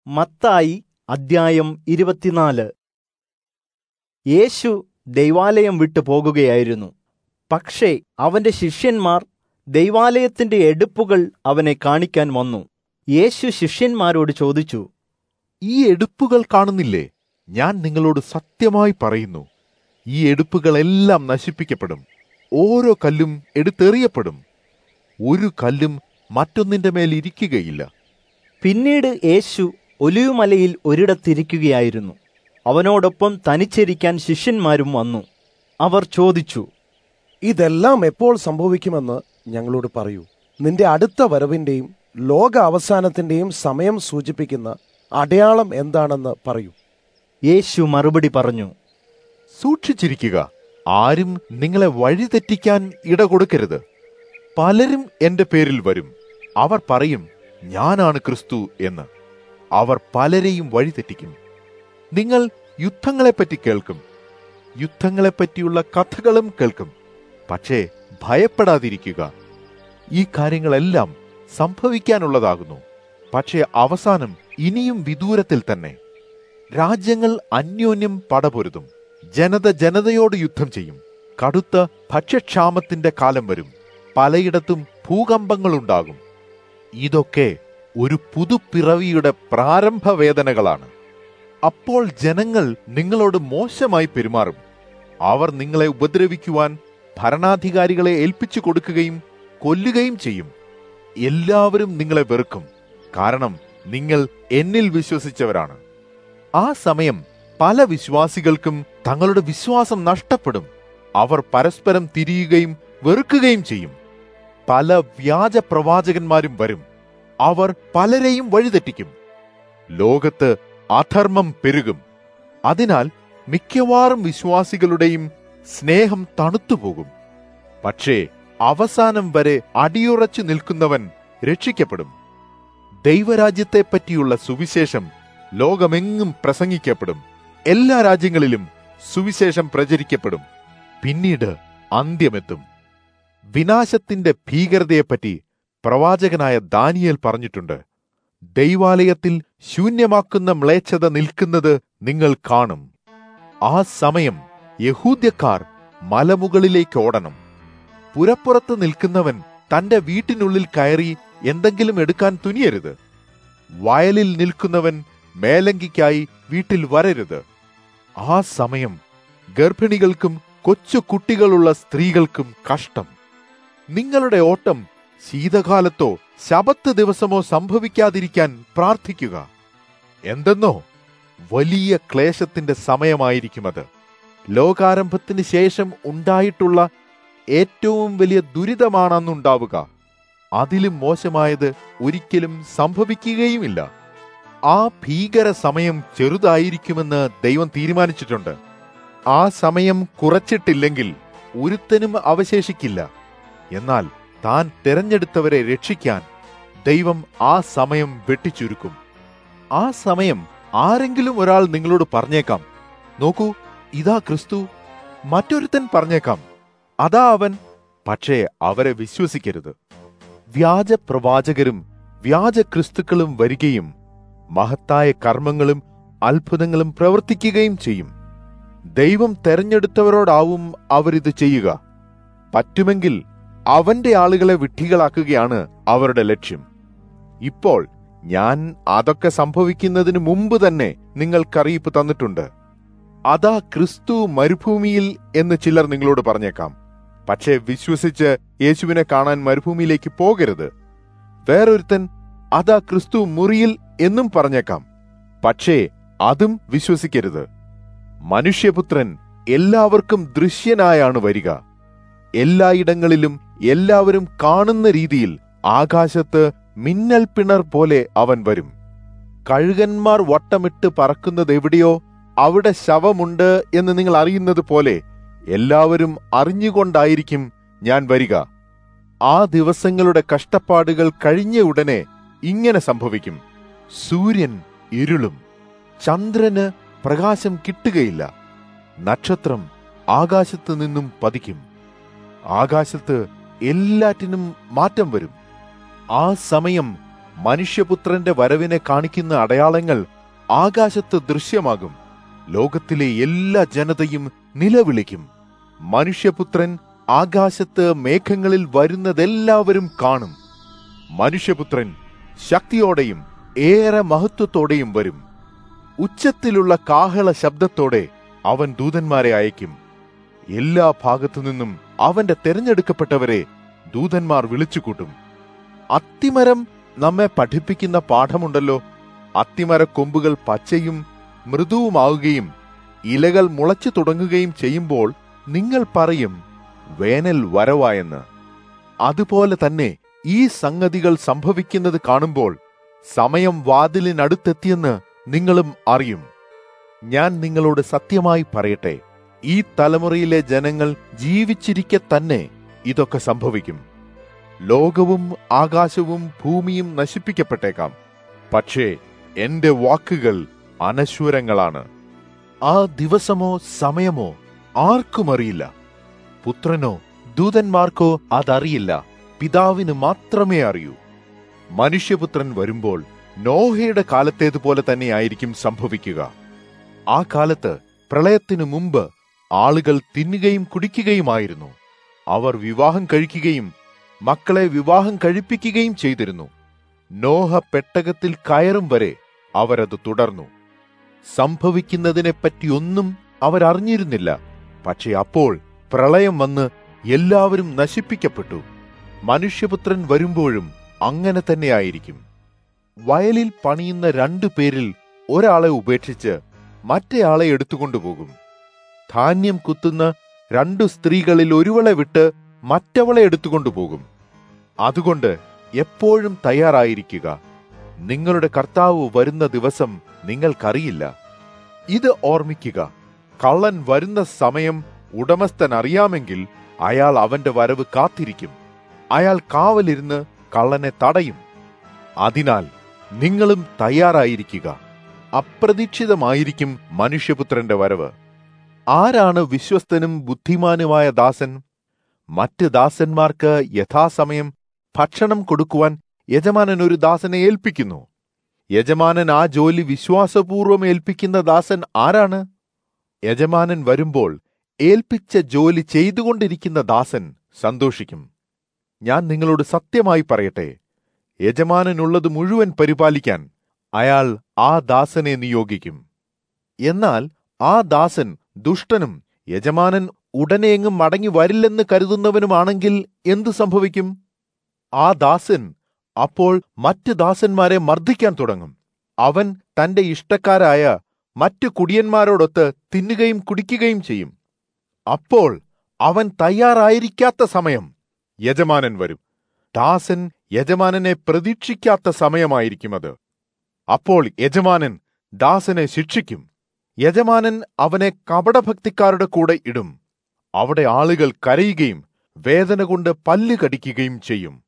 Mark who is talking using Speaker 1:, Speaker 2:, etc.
Speaker 1: മത്തായി അദ്ധ്യായം ഇരുപത്തിനാല് യേശു ദൈവാലയം വിട്ടു പോകുകയായിരുന്നു പക്ഷേ അവന്റെ ശിഷ്യന്മാർ ദൈവാലയത്തിന്റെ എടുപ്പുകൾ അവനെ കാണിക്കാൻ വന്നു യേശു ശിഷ്യന്മാരോട് ചോദിച്ചു
Speaker 2: ഈ എടുപ്പുകൾ കാണുന്നില്ലേ ഞാൻ നിങ്ങളോട് സത്യമായി പറയുന്നു ഈ എടുപ്പുകളെല്ലാം നശിപ്പിക്കപ്പെടും ഓരോ കല്ലും എടുത്തെറിയപ്പെടും ഒരു കല്ലും മറ്റൊന്നിന്റെ മേൽ ഇരിക്കുകയില്ല
Speaker 1: പിന്നീട് യേശു ഒലിവുമലയിൽ ഒരിടത്തിരിക്കുകയായിരുന്നു അവനോടൊപ്പം തനിച്ചിരിക്കാൻ ശിഷ്യന്മാരും വന്നു അവർ ചോദിച്ചു
Speaker 3: ഇതെല്ലാം എപ്പോൾ സംഭവിക്കുമെന്ന് ഞങ്ങളോട് പറയൂ നിന്റെ അടുത്ത വരവിന്റെയും ലോക അവസാനത്തിന്റെയും സമയം സൂചിപ്പിക്കുന്ന അടയാളം എന്താണെന്ന് പറയൂ
Speaker 1: യേശു മറുപടി പറഞ്ഞു
Speaker 2: സൂക്ഷിച്ചിരിക്കുക ആരും നിങ്ങളെ വഴിതെറ്റിക്കാൻ ഇട കൊടുക്കരുത് പലരും എന്റെ പേരിൽ വരും അവർ പറയും ഞാനാണ് ക്രിസ്തു എന്ന് അവർ പലരെയും വഴിതെറ്റിക്കും നിങ്ങൾ യുദ്ധങ്ങളെപ്പറ്റി കേൾക്കും യുദ്ധങ്ങളെപ്പറ്റിയുള്ള കഥകളും കേൾക്കും പക്ഷേ ഭയപ്പെടാതിരിക്കുക ഈ കാര്യങ്ങളെല്ലാം സംഭവിക്കാനുള്ളതാകുന്നു പക്ഷേ അവസാനം ഇനിയും വിദൂരത്തിൽ തന്നെ രാജ്യങ്ങൾ അന്യോന്യം പടപൊരുതും ജനത ജനതയോട് യുദ്ധം ചെയ്യും കടുത്ത ഭക്ഷ്യക്ഷാമത്തിന്റെ കാലം വരും പലയിടത്തും ഭൂകമ്പങ്ങളുണ്ടാകും ഇതൊക്കെ ഒരു പുതുപ്പിറവിയുടെ പ്രാരംഭ വേദനകളാണ് അപ്പോൾ ജനങ്ങൾ നിങ്ങളോട് മോശമായി പെരുമാറും അവർ നിങ്ങളെ ഉപദ്രവിക്കുവാൻ ഭരണാധികാരികളെ ഏൽപ്പിച്ചു കൊടുക്കുകയും കൊല്ലുകയും ചെയ്യും എല്ലാവരും നിങ്ങളെ വെറുക്കും കാരണം നിങ്ങൾ എന്നിൽ വിശ്വസിച്ചവരാണ് ആ സമയം പല വിശ്വാസികൾക്കും തങ്ങളുടെ വിശ്വാസം നഷ്ടപ്പെടും അവർ പരസ്പരം തിരിയുകയും വെറുക്കുകയും ചെയ്യും പല വ്യാജ പ്രവാചകന്മാരും വരും അവർ പലരെയും വഴിതെറ്റിക്കും ലോകത്ത് അധർമ്മം പെരുകും അതിനാൽ മിക്കവാറും വിശ്വാസികളുടെയും സ്നേഹം തണുത്തുപോകും പക്ഷേ അവസാനം വരെ അടിയുറച്ചു നിൽക്കുന്നവൻ രക്ഷിക്കപ്പെടും ദൈവരാജ്യത്തെപ്പറ്റിയുള്ള സുവിശേഷം ലോകമെങ്ങും പ്രസംഗിക്കപ്പെടും എല്ലാ രാജ്യങ്ങളിലും സുവിശേഷം പ്രചരിക്കപ്പെടും പിന്നീട് അന്ത്യമെത്തും വിനാശത്തിന്റെ ഭീകരതയെപ്പറ്റി പ്രവാചകനായ ദാനിയേൽ പറഞ്ഞിട്ടുണ്ട് ദൈവാലയത്തിൽ ശൂന്യമാക്കുന്ന മ്ലേച്ഛത നിൽക്കുന്നത് നിങ്ങൾ കാണും ആ സമയം യഹൂദ്യക്കാർ മലമുകളിലേക്ക് ഓടണം പുരപ്പുറത്ത് നിൽക്കുന്നവൻ തന്റെ വീട്ടിനുള്ളിൽ കയറി എന്തെങ്കിലും എടുക്കാൻ തുനിയരുത് വയലിൽ നിൽക്കുന്നവൻ മേലങ്കിക്കായി വീട്ടിൽ വരരുത് ആ സമയം ഗർഭിണികൾക്കും കൊച്ചു കുട്ടികളുള്ള സ്ത്രീകൾക്കും കഷ്ടം നിങ്ങളുടെ ഓട്ടം ശീതകാലത്തോ ശബത്ത് ദിവസമോ സംഭവിക്കാതിരിക്കാൻ പ്രാർത്ഥിക്കുക എന്തെന്നോ വലിയ ക്ലേശത്തിന്റെ സമയമായിരിക്കുമത് ലോകാരംഭത്തിന് ശേഷം ഉണ്ടായിട്ടുള്ള ഏറ്റവും വലിയ ദുരിതമാണെന്നുണ്ടാവുക അതിലും മോശമായത് ഒരിക്കലും സംഭവിക്കുകയുമില്ല ആ ഭീകര സമയം ചെറുതായിരിക്കുമെന്ന് ദൈവം തീരുമാനിച്ചിട്ടുണ്ട് ആ സമയം കുറച്ചിട്ടില്ലെങ്കിൽ ഒരുത്തനും അവശേഷിക്കില്ല എന്നാൽ താൻ തിരഞ്ഞെടുത്തവരെ രക്ഷിക്കാൻ ദൈവം ആ സമയം വെട്ടിച്ചുരുക്കും ആ സമയം ആരെങ്കിലും ഒരാൾ നിങ്ങളോട് പറഞ്ഞേക്കാം നോക്കൂ ഇതാ ക്രിസ്തു മറ്റൊരുത്തൻ പറഞ്ഞേക്കാം അതാ അവൻ പക്ഷേ അവരെ വിശ്വസിക്കരുത് വ്യാജ പ്രവാചകരും വ്യാജ ക്രിസ്തുക്കളും വരികയും മഹത്തായ കർമ്മങ്ങളും അത്ഭുതങ്ങളും പ്രവർത്തിക്കുകയും ചെയ്യും ദൈവം തെരഞ്ഞെടുത്തവരോടാവും അവരിത് ചെയ്യുക പറ്റുമെങ്കിൽ അവന്റെ ആളുകളെ വിഡ്ഢികളാക്കുകയാണ് അവരുടെ ലക്ഷ്യം ഇപ്പോൾ ഞാൻ അതൊക്കെ സംഭവിക്കുന്നതിന് മുമ്പ് തന്നെ നിങ്ങൾക്കറിയിപ്പ് തന്നിട്ടുണ്ട് അതാ ക്രിസ്തു മരുഭൂമിയിൽ എന്ന് ചിലർ നിങ്ങളോട് പറഞ്ഞേക്കാം പക്ഷേ വിശ്വസിച്ച് യേശുവിനെ കാണാൻ മരുഭൂമിയിലേക്ക് പോകരുത് വേറൊരുത്തൻ അതാ ക്രിസ്തു മുറിയിൽ എന്നും പറഞ്ഞേക്കാം പക്ഷേ അതും വിശ്വസിക്കരുത് മനുഷ്യപുത്രൻ എല്ലാവർക്കും ദൃശ്യനായാണ് വരിക എല്ലായിടങ്ങളിലും എല്ലാവരും കാണുന്ന രീതിയിൽ ആകാശത്ത് മിന്നൽ പിണർ പോലെ അവൻ വരും കഴുകന്മാർ വട്ടമിട്ട് പറക്കുന്നത് എവിടെയോ അവിടെ ശവമുണ്ട് എന്ന് നിങ്ങൾ അറിയുന്നത് പോലെ എല്ലാവരും അറിഞ്ഞുകൊണ്ടായിരിക്കും ഞാൻ വരിക ആ ദിവസങ്ങളുടെ കഷ്ടപ്പാടുകൾ കഴിഞ്ഞ ഉടനെ ഇങ്ങനെ സംഭവിക്കും സൂര്യൻ ഇരുളും ചന്ദ്രന് പ്രകാശം കിട്ടുകയില്ല നക്ഷത്രം ആകാശത്ത് നിന്നും പതിക്കും ആകാശത്ത് എല്ലാറ്റിനും മാറ്റം വരും ആ സമയം മനുഷ്യപുത്രന്റെ വരവിനെ കാണിക്കുന്ന അടയാളങ്ങൾ ആകാശത്ത് ദൃശ്യമാകും ലോകത്തിലെ എല്ലാ ജനതയും നിലവിളിക്കും മനുഷ്യപുത്രൻ ആകാശത്ത് മേഘങ്ങളിൽ വരുന്നതെല്ലാവരും കാണും മനുഷ്യപുത്രൻ ശക്തിയോടെയും ഏറെ മഹത്വത്തോടെയും വരും ഉച്ചത്തിലുള്ള കാഹള ശബ്ദത്തോടെ അവൻ ദൂതന്മാരെ അയക്കും എല്ലാ ഭാഗത്തു നിന്നും അവന്റെ തെരഞ്ഞെടുക്കപ്പെട്ടവരെ ദൂതന്മാർ വിളിച്ചുകൂട്ടും അത്തിമരം നമ്മെ പഠിപ്പിക്കുന്ന പാഠമുണ്ടല്ലോ അത്തിമര കൊമ്പുകൾ പച്ചയും മൃദുവുമാവുകയും ഇലകൾ മുളച്ചു തുടങ്ങുകയും ചെയ്യുമ്പോൾ നിങ്ങൾ പറയും വേനൽ വരവായെന്ന് അതുപോലെ തന്നെ ഈ സംഗതികൾ സംഭവിക്കുന്നത് കാണുമ്പോൾ സമയം വാതിലിനടുത്തെത്തിയെന്ന് നിങ്ങളും അറിയും ഞാൻ നിങ്ങളോട് സത്യമായി പറയട്ടെ ഈ തലമുറയിലെ ജനങ്ങൾ ജീവിച്ചിരിക്കെ തന്നെ ഇതൊക്കെ സംഭവിക്കും ലോകവും ആകാശവും ഭൂമിയും നശിപ്പിക്കപ്പെട്ടേക്കാം പക്ഷേ എന്റെ വാക്കുകൾ അനശ്വരങ്ങളാണ് ആ ദിവസമോ സമയമോ ആർക്കും അറിയില്ല പുത്രനോ ദൂതന്മാർക്കോ അതറിയില്ല പിതാവിന് മാത്രമേ അറിയൂ മനുഷ്യപുത്രൻ വരുമ്പോൾ നോഹയുടെ കാലത്തേതുപോലെ തന്നെയായിരിക്കും സംഭവിക്കുക ആ കാലത്ത് പ്രളയത്തിനു മുമ്പ് ആളുകൾ തിന്നുകയും കുടിക്കുകയുമായിരുന്നു അവർ വിവാഹം കഴിക്കുകയും മക്കളെ വിവാഹം കഴിപ്പിക്കുകയും ചെയ്തിരുന്നു നോഹ പെട്ടകത്തിൽ കയറും വരെ അവരത് തുടർന്നു സംഭവിക്കുന്നതിനെപ്പറ്റിയൊന്നും അവരറിഞ്ഞിരുന്നില്ല പക്ഷെ അപ്പോൾ പ്രളയം വന്ന് എല്ലാവരും നശിപ്പിക്കപ്പെട്ടു മനുഷ്യപുത്രൻ വരുമ്പോഴും അങ്ങനെ തന്നെയായിരിക്കും വയലിൽ പണിയുന്ന രണ്ടു പേരിൽ ഒരാളെ ഉപേക്ഷിച്ച് മറ്റേയാളെ എടുത്തുകൊണ്ടുപോകും ധാന്യം കുത്തുന്ന രണ്ടു സ്ത്രീകളിൽ ഒരുവളെ വിട്ട് മറ്റവളെ എടുത്തുകൊണ്ടുപോകും അതുകൊണ്ട് എപ്പോഴും തയ്യാറായിരിക്കുക നിങ്ങളുടെ കർത്താവ് വരുന്ന ദിവസം നിങ്ങൾക്കറിയില്ല ഇത് ഓർമ്മിക്കുക കള്ളൻ വരുന്ന സമയം ഉടമസ്ഥൻ അറിയാമെങ്കിൽ അയാൾ അവന്റെ വരവ് കാത്തിരിക്കും അയാൾ കാവലിരുന്ന് കള്ളനെ തടയും അതിനാൽ നിങ്ങളും തയ്യാറായിരിക്കുക അപ്രതീക്ഷിതമായിരിക്കും മനുഷ്യപുത്രന്റെ വരവ് ആരാണ് വിശ്വസ്തനും ബുദ്ധിമാനുമായ ദാസൻ മറ്റ് ദാസന്മാർക്ക് യഥാസമയം ഭക്ഷണം കൊടുക്കുവാൻ യജമാനൻ ഒരു ദാസനെ ഏൽപ്പിക്കുന്നു യജമാനൻ ആ ജോലി വിശ്വാസപൂർവം ഏൽപ്പിക്കുന്ന ദാസൻ ആരാണ് യജമാനൻ വരുമ്പോൾ ഏൽപ്പിച്ച ജോലി ചെയ്തുകൊണ്ടിരിക്കുന്ന ദാസൻ സന്തോഷിക്കും ഞാൻ നിങ്ങളോട് സത്യമായി പറയട്ടെ യജമാനനുള്ളത് മുഴുവൻ പരിപാലിക്കാൻ അയാൾ ആ ദാസനെ നിയോഗിക്കും എന്നാൽ ആ ദാസൻ ദുഷ്ടനും യജമാനൻ ഉടനെയെങ്ങും മടങ്ങി വരില്ലെന്ന് കരുതുന്നവനുമാണെങ്കിൽ എന്തു സംഭവിക്കും ആ ദാസൻ അപ്പോൾ മറ്റ് ദാസന്മാരെ മർദ്ദിക്കാൻ തുടങ്ങും അവൻ തന്റെ ഇഷ്ടക്കാരായ മറ്റു കുടിയന്മാരോടൊത്ത് തിന്നുകയും കുടിക്കുകയും ചെയ്യും അപ്പോൾ അവൻ തയ്യാറായിരിക്കാത്ത സമയം യജമാനൻ വരും ദാസൻ യജമാനനെ പ്രതീക്ഷിക്കാത്ത സമയമായിരിക്കും അത് അപ്പോൾ യജമാനൻ ദാസനെ ശിക്ഷിക്കും യജമാനൻ അവനെ കപടഭക്തിക്കാരുടെ കൂടെ ഇടും അവിടെ ആളുകൾ കരയുകയും വേദന കൊണ്ട് പല്ല് കടിക്കുകയും ചെയ്യും